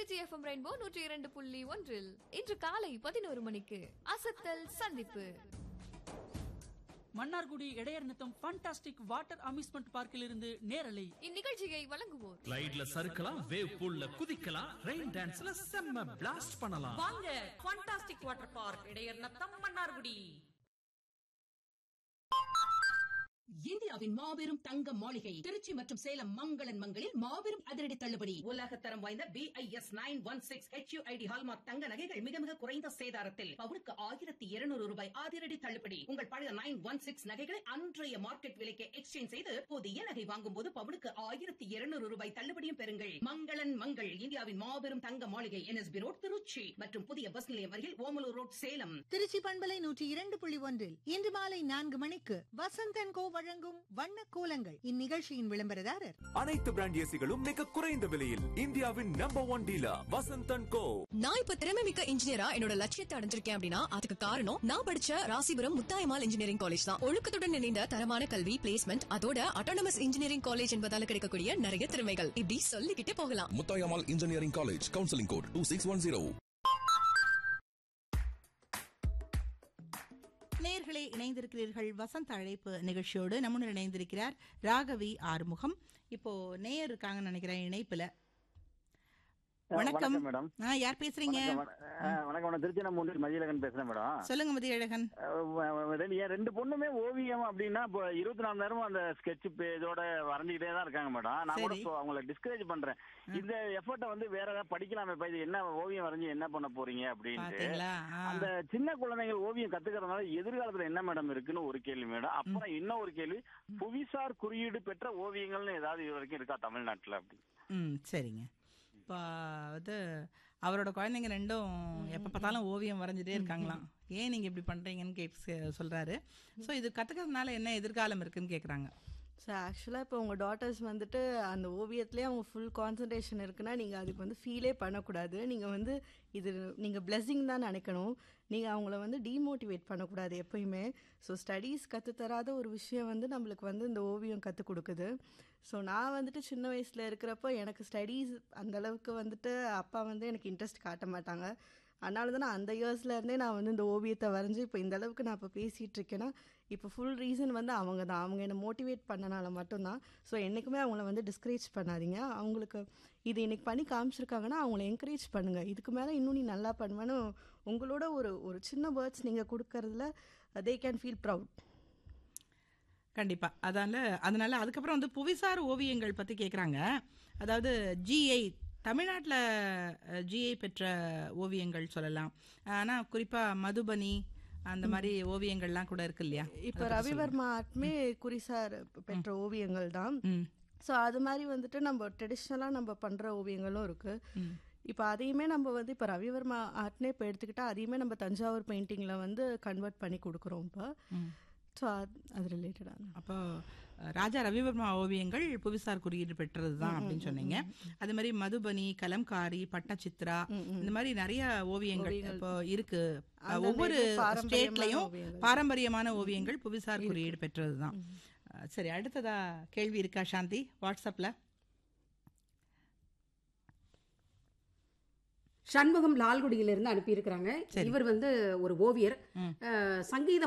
Trichy FM rainbow நூற்றி இரண்டு புள்ளி ஒன்றில் இன்று காலை பதினோரு மணிக்கு அசத்தல் சந்திப்பு மன்னார்குடி இடையர் நித்தம் ஃபண்டாஸ்டிக் வாட்டர் அம்யூஸ்மெண்ட் பார்க்கில் இருந்து நேரலை இந்நிகழ்ச்சியை வழங்குவோர் ஸ்லைட்ல சறுக்கலாம் வேவ் பூல்ல குதிக்கலாம் ரெயின் டான்ஸ்ல செம்ம பிளாஸ்ட் பண்ணலாம் வாங்க fantastic water park Idaiyar Natham Mannargudi இந்தியாவின் மாபெரும் தங்க மாளிகை திருச்சி மற்றும் சேலம் மங்களன் மங்களில் மாபெரும் அதிரடி தள்ளுபடி உலக தரம் வாய்ந்த B I S nine one six HUID hallmark தங்க நகைகள் மிக மிக குறைந்த சேதாரத்தில் பவுனுக்கு ஆயிரத்தி இருநூறு ரூபாய் அதிரடி தள்ளுபடி உங்கள் பழைய நைன் ஒன் சிக்ஸ் நகைகளை அன்றைய மார்க்கெட் விலைக்கு எக்ஸ்சேஞ்ச் செய்து புதிய நகை வாங்கும் போது பவுனுக்கு ஆயிரத்தி இருநூறு ரூபாய் தள்ளுபடியும் பெறுங்கள் மங்களன் மங்கள் இந்தியாவின் மாபெரும் தங்க மாளிகை என்எஸ்பி ரோட் திருச்சி மற்றும் புதிய பஸ் நிலையம் அருகில் ஓமலூர் ரோட் சேலம் திருச்சி பண்பலை நூற்றி இரண்டு புள்ளி ஒன்றில் இன்று மாலை நான்கு மணிக்கு வசந்தன் கோ வழங்கும் வண்ண கோலங்கள் இந்நிகழ்ச்சியின் விளம்பரதாரர் அனைத்து பிராண்ட் ஏசிகளும் மிக குறைந்த விலையில் இந்தியாவின் number one dealer Vasanthan co நான் இப்ப திறமை மிக்க இன்ஜினியரா என்னோட லட்சியத்தை அடைஞ்சிருக்கேன் அப்படின்னா அதுக்கு காரணம் நான் படிச்ச ராசிபுரம் முத்தாயமால் இன்ஜினியரிங் காலேஜ் தான் ஒழுக்கத்துடன் இணைந்த தரமான கல்வி பிளேஸ்மெண்ட் அதோட அட்டானமஸ் இன்ஜினியரிங் காலேஜ் என்பதால கிடைக்கக்கூடிய நிறைய திறமைகள் இப்படி சொல்லிக்கிட்டே போகலாம் Muthayammal engineering college counselling code two six one zero நேர்களே இணைந்திருக்கிறீர்கள் வசந்த அழைப்பு நிகழ்ச்சியோடு நம்முடன் இணைந்திருக்கிறார் ராகவி ஆறுமுகம் இப்போ நேயர் இருக்காங்கன்னு நினைக்கிறேன் இணைப்புல வணக்கம் மேடம் ஆ, யார் பேசுறீங்க வணக்கம் மேடம் திருச்சி நம்ம முன்னாடி மதியழகன் பேசுறேன் மேடம் சொல்லுங்க மதியழகன் அஹ் ரெண்டு- என் ரெண்டு பொண்ணுமே ஓவியம் அப்படின்னா இப்போ இருபத்தி நாலு நேரமும் அந்த ஸ்கெட்ச் பேஜோட வரைஞ்சிக்கிட்டே தான் இருக்காங்க மேடம் நான் கூட சரி. இப்போ அவங்கள டிஸ்கரேஜ் பண்றேன் இந்த எஃபர்ட்டை வந்து வேற ஏதாவது படிக்கலாமே இப்ப இது என்ன ஓவியம் வரைஞ்சி என்ன பண்ண போறீங்க அப்படின்ட்டு பாத்தீங்களா ஆ. அந்த சின்ன குழந்தைகள் ஓவியம் கத்துக்கிறதுனால எதிர்காலத்துல என்ன மேடம் இருக்குன்னு ஒரு கேள்வி மேடம் அப்புறம் இன்னும் ஒரு கேள்வி புவிசார் குறியீடு பெற்ற ஓவியங்கள்னு ஏதாவது இது வரைக்கும் இருக்கா தமிழ்நாட்டுல அப்படி ம் சரிங்க இப்போ வந்து அவரோட குழந்தைங்க ரெண்டும் எப்போ பார்த்தாலும் ஓவியம் வரைஞ்சிட்டே இருக்காங்களாம் ஏன் நீங்கள் இப்படி பண்ணுறீங்கன்னு கேட்டு சொல்கிறாரு ஸோ இது கற்றுக்கிறதுனால என்ன எதிர்காலம் இருக்குன்னு கேட்குறாங்க ஸோ ஆக்சுவலாக இப்போ உங்கள் டாட்டர்ஸ் வந்துட்டு அந்த ஓவியத்துலேயே அவங்க ஃபுல் கான்சன்ட்ரேஷன் இருக்குன்னா நீங்கள் அதுக்கு வந்து ஃபீலே பண்ணக்கூடாது நீங்கள் வந்து இது நீங்கள் பிளெஸிங் தான் நினைக்கணும் நீங்கள் அவங்கள வந்து டீமோட்டிவேட் பண்ணக்கூடாது எப்பயுமே ஸோ ஸ்டடீஸ் கற்றுத்தராத ஒரு விஷயம் வந்து நம்மளுக்கு வந்து இந்த ஓவியம் கற்றுக் கொடுக்குது ஸோ நான் வந்துட்டு சின்ன வயசில் இருக்கிறப்போ எனக்கு ஸ்டடீஸ் அந்தளவுக்கு வந்துட்டு அப்பா வந்து எனக்கு இன்ட்ரெஸ்ட் காட்ட மாட்டாங்க அதனால தான் நான் அந்த இயர்ஸ்ல இருந்தே நான் வந்து இந்த ஓவியத்தை வரைஞ்சி இப்போ இந்த அளவுக்கு நான் இப்போ பேசிகிட்டு இருக்கேன்னா இப்போ ஃபுல் ரீசன் வந்து அவங்க தான் அவங்க என்னை மோட்டிவேட் பண்ணனால மட்டும்தான் ஸோ என்றைக்குமே அவங்கள வந்து டிஸ்கரேஜ் பண்ணாதீங்க அவங்களுக்கு இது இன்னைக்கு பண்ணி காமிச்சிருக்காங்கன்னா அவங்கள என்கரேஜ் பண்ணுங்கள் இதுக்கு மேலே இன்னும் நீ நல்லா பண்ணுவேன்னு உங்களோட ஒரு ஒரு சின்ன வேர்ட்ஸ் நீங்கள் கொடுக்கறதுல தே கேன் ஃபீல் ப்ரவுட் கண்டிப்பாக அதனால அதனால அதுக்கப்புறம் வந்து புவிசார் ஓவியங்கள் பற்றி கேட்குறாங்க அதாவது ஜிஐ தமிழ்நாட்டில் ஜிஐ பெற்ற ஓவியங்கள் சொல்லலாம் ஆனால் குறிப்பாக மதுபனி அந்த மாதிரி ஓவியங்கள்லாம் கூட இருக்கு இல்லையா இப்போ ரவிவர்மா ஆர்ட்மே குறிசார் பெற்ற ஓவியங்கள் தான் ம் ஸோ அது மாதிரி வந்துட்டு நம்ம ட்ரெடிஷ்னலாக நம்ம பண்ணுற ஓவியங்களும் இருக்குது இப்போ அதையுமே நம்ம வந்து இப்போ ரவிவர்மா ஆர்ட்னே இப்போ எடுத்துக்கிட்டா அதையுமே நம்ம தஞ்சாவூர் பெயிண்டிங்கில் வந்து கன்வெர்ட் பண்ணி கொடுக்குறோம் இப்போ ஸோ அது ரிலேட்டடான அப்போ அஹ், ராஜா ரவிவர்மா ஓவியங்கள் புவிசார் குறியீடு பெற்றது தான் அப்படின்னு சொன்னீங்க அது மாதிரி மதுபனி கலம்காரி பட்டச்சித்ரா இந்த மாதிரி நிறைய ஓவியங்கள் இப்போ இருக்கு அஹ், அந்தந்த ஒவ்வொரு இது பாரம்பரியமான ஸ்டேட்லயும் ஓவியங்கள். பாரம்பரியமான ஓவியங்கள் புவிசார் குறியீடு பெற்றது தான் சரி அடுத்ததா கேள்வி இருக்கா சாந்தி வாட்ஸ்அப்ல சண்முகம் லால்குடியிலிருந்து அனுப்பியிருக்கிறாங்க இவர் வந்து ஒரு ஓவியர் அஹ், சங்கீத